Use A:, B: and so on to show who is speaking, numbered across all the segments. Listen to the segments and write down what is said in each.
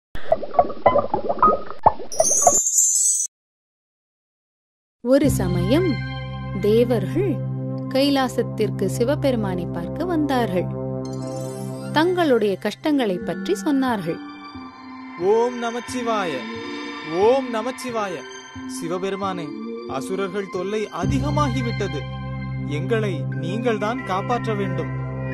A: ஒரு சமயம் தேவர்கள் கைலாசத்திற்கு சிவபெருமானை பார்க்க வந்தார்கள் தங்களுடைய கஷ்டங்களை பற்றி சொன்னார்கள்
B: ஓம் நமச்சிவாய ஓம் நமச்சிவாய சிவபெருமானே அசுரர்கள் தொல்லை அதிகமாகிவிட்டது எங்களை நீங்கள்தான் காப்பாற்ற வேண்டும்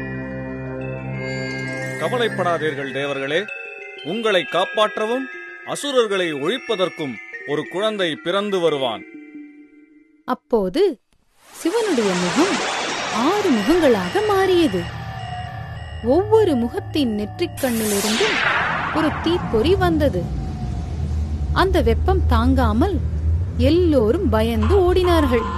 C: கவலைப்படாதீர்கள் தேவர்களே உங்களை காப்பாற்றவும் அசுரர்களை ஒழிப்பதற்கும் ஒரு குழந்தை பிறந்து வருவான்
A: அப்போது சிவனுடைய முகம் ஆறு முகங்களாக மாறியது ஒவ்வொரு முகத்தின் நெற்றிக் கண்ணிலிருந்தும் ஒரு தீப்பொறி வந்தது அந்த வெப்பம் தாங்காமல் எல்லோரும் பயந்து ஓடினார்கள்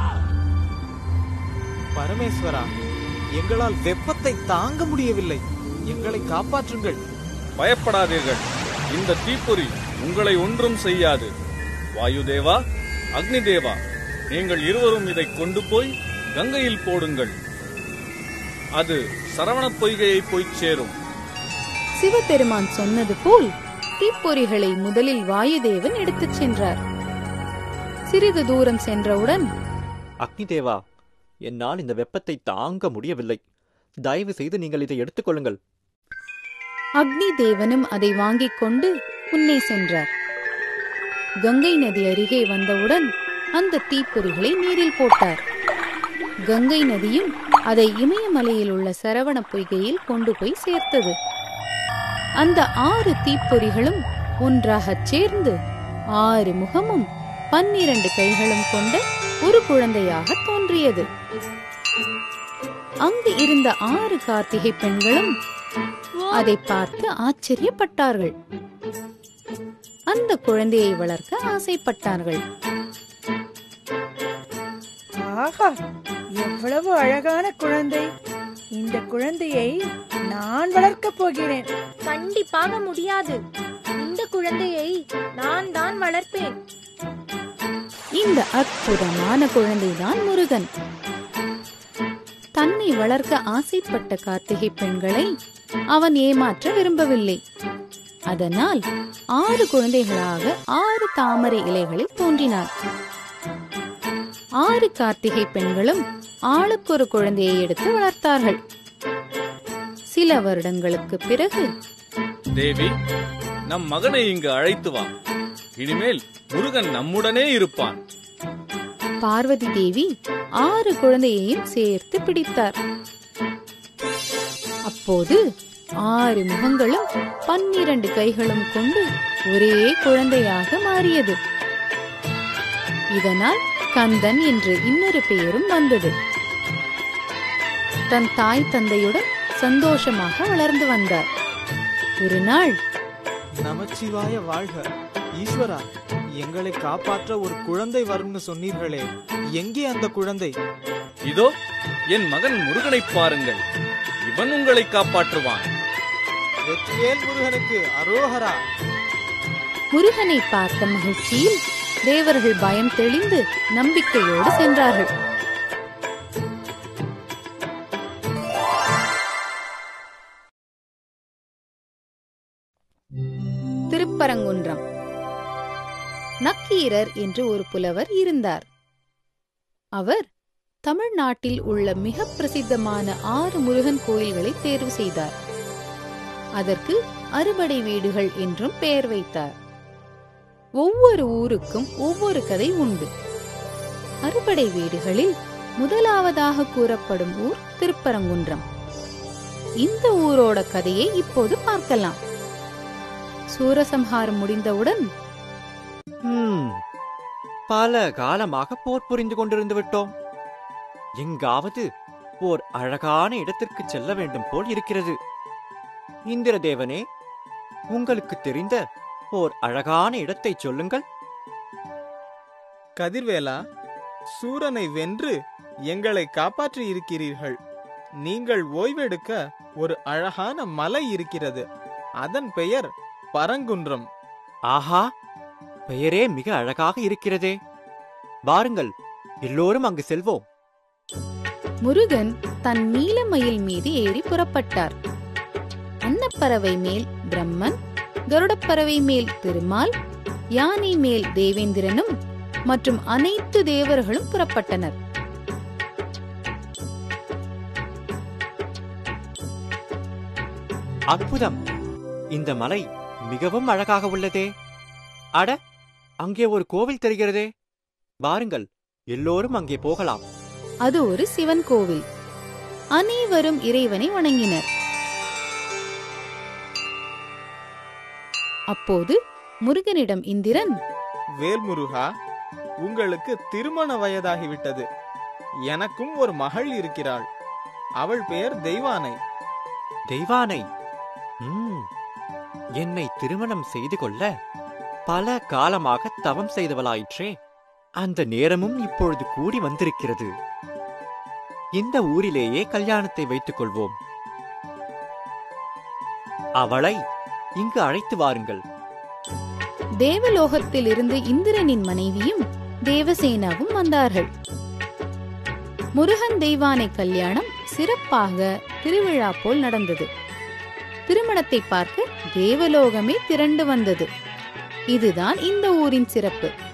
B: பரமேஸ்வரா எங்களால் வெப்பத்தை தாங்க முடியவில்லை எங்களை காப்பாற்றுங்கள்
C: பயப்படாதீர்கள் இந்த தீப்பொறி உங்களை ஒன்றும் செய்யாது வாயுதேவா அக்னி தேவா நீங்கள் இருவரும் இதை கொண்டு போய் கங்கையில் போடுங்கள் அது சரவணப் பொய்கையை போய் சேரும்
A: சிவபெருமான் சொன்னது போல் தீப்பொறிகளை முதலில் வாயுதேவன் எடுத்துச் சென்றார் சிறிது தூரம் சென்றவுடன்
D: அக்னி தேவா என்னால் இந்த வெப்பத்தை தாங்க முடியவில்லை தயவு செய்து நீங்கள் இதை எடுத்துக்கொள்ளுங்கள்
A: அக்னி தேவனும் அதை வாங்கிக் கொண்டு முன்னே சென்றார் கங்கை நதி அருகே வந்தவுடன் அந்த தீப்பொறிகளை நீரில் போட்டார் கங்கை நதியும் அதை இமயமலையில் உள்ள சரவண பொய்கையில் கொண்டு போய் சேர்த்தது அந்த ஆறு தீப்பொறிகளும் ஒன்றாகச் சேர்ந்து ஆறு முகமும் பன்னிரண்டு கைகளும் கொண்ட ஒரு குழந்தையாக தோன்றியது அங்கு இருந்த ஆறு கார்த்திகை பெண்களும் அதை பார்த்து ஆச்சரியப்பட்டார்கள் அந்த குழந்தையை வளர்க்க ஆசைப்பட்டார்கள்
E: ஆஹா எவ்வளவு அழகான குழந்தை இந்த குழந்தையை நான் வளர்க்கப் போகிறேன்
F: கண்டிப்பாக முடியாது இந்த குழந்தையை நான் தான் வளர்ப்பேன்
A: இந்த அற்புதமான குழந்தைதான் முருகன் தன்னை வளர்க்க ஆசைப்பட்ட கார்த்திகை பெண்களை அவன் ஏமாற்ற விரும்பவில்லை அதனால் ஆறு குழந்தைகளாக ஆறு தாமரை இலைகளில் தோன்றினார் ஆறு கார்த்திகை பெண்களும் ஆளுக்கொரு குழந்தையை எடுத்து வளர்த்தார்கள் சில வருடங்களுக்கு பிறகு
C: தேவி நம் மகனை இங்கு அழைத்து வா இனிமேல் முருகன் நம்முடனே இருப்பான்
A: பார்வதி தேவி ஆறு குழந்தையையும் சேர்த்து பிடித்தார் அப்போது ஆறு முகங்களும் பன்னிரண்டு கைகளும் கொண்டு ஒரே குழந்தையாக மாறியது இதனால் கந்தன் என்று இன்னொரு பெயரும் வந்தது தன் தாய் தந்தையுடன் சந்தோஷமாக வளர்ந்து வந்தார் ஒரு நாள்
B: நமச்சிவாய வாழ்க ஈஸ்வரா எங்களை காப்பாற்ற ஒரு குழந்தை வரும்னு சொன்னீர்களே எங்கே அந்த குழந்தை
C: இதோ என் மகன் முருகனைப் பாருங்கள் இவன் உங்களை காப்பாற்றுவான்
B: வெற்றிவேல் முருகனுக்கு அரோகரா
A: முருகனை பார்த்த மகிழ்ச்சியில் தேவர்கள் பயம் தெளிந்து நம்பிக்கையோடு சென்றார்கள் திருப்பரங்குன்றம் நக்கீரர் என்று ஒரு புலவர் இருந்தார் அவர் தமிழ்நாட்டில் உள்ள மிக பிரசித்தமான ஆறு முருகன் கோயில்களை தேர்வு செய்தார் அதற்கு அறுபடை வீடுகள் என்றும் பெயர் வைத்தார் ஒவ்வொரு ஊருக்கும் ஒவ்வொரு கதை உண்டு அறுபடை வீடுகளில் முதலாவதாக கூறப்படும் ஊர் திருப்பரங்குன்றம் இந்த ஊரோட கதையை இப்போது பார்க்கலாம் சூரசம்ஹாரம் முடிந்தவுடன்
D: ஹம், பல காலமாக போர் புரிந்து கொண்டிருந்து விட்டோம் எங்காவது ஓர் அழகான இடத்திற்கு செல்ல வேண்டும் போல் இருக்கிறது இந்திரதேவனே உங்களுக்கு தெரிந்த ஓர் அழகான இடத்தை சொல்லுங்கள்
B: கதிர்வேலா சூரனை வென்று எங்களை காப்பாற்றி இருக்கிறீர்கள் நீங்கள் ஓய்வெடுக்க ஒரு அழகான மலை இருக்கிறது அதன் பெயர் பரங்குன்றம்
D: ஆஹா பெயரே மிக அழகாக இருக்கிறதே வாருங்கள் எல்லோரும் அங்கு செல்வோம்
A: முருகன் தன் நீலமயில் மீது ஏறி புறப்பட்டார் அன்னப்பறவை மேல் பிரம்மன் கருடப்பறவை மேல் திருமால் யானை மேல் தேவேந்திரனும் மற்றும் அனைத்து தேவர்களும் புறப்பட்டனர்
D: அற்புதம் இந்த மலை மிகவும் அழகாக உள்ளதே அட அங்கே ஒரு கோவில் தெரிகிறதே வாருங்கள் எல்லோரும் அங்கே போகலாம்
A: அது ஒரு சிவன் கோவில் அனைவரும் இறைவனை வணங்கினர் அப்போது முருகனிடம் இந்திரன்
B: வேல்முருகா உங்களுக்கு திருமண வயதாகிவிட்டது எனக்கும் ஒரு மகள் இருக்கிறாள் அவள் பெயர் தெய்வானை
D: தெய்வானை ம், என்னை திருமணம் செய்து கொள்ள பல காலமாக தவம் செய்தவளாயிற்றே அந்த நேரமும் இப்பொழுது கூடி வந்திருக்கிறது இந்த ஊரிலேயே கல்யாணத்தை வைத்துக் கொள்வோம் அவளை இங்கு அழைத்து வாருங்கள்
A: தேவலோகத்தில் இருந்து இந்திரனின் மனைவியும் தேவசேனாவும் வந்தார்கள் முருகன் தெய்வானை கல்யாணம் சிறப்பாக திருவிழா போல் நடந்தது திருமணத்தை பார்க்க தேவலோகமே திரண்டு வந்தது இதுதான் இந்த ஊரின் சிறப்பு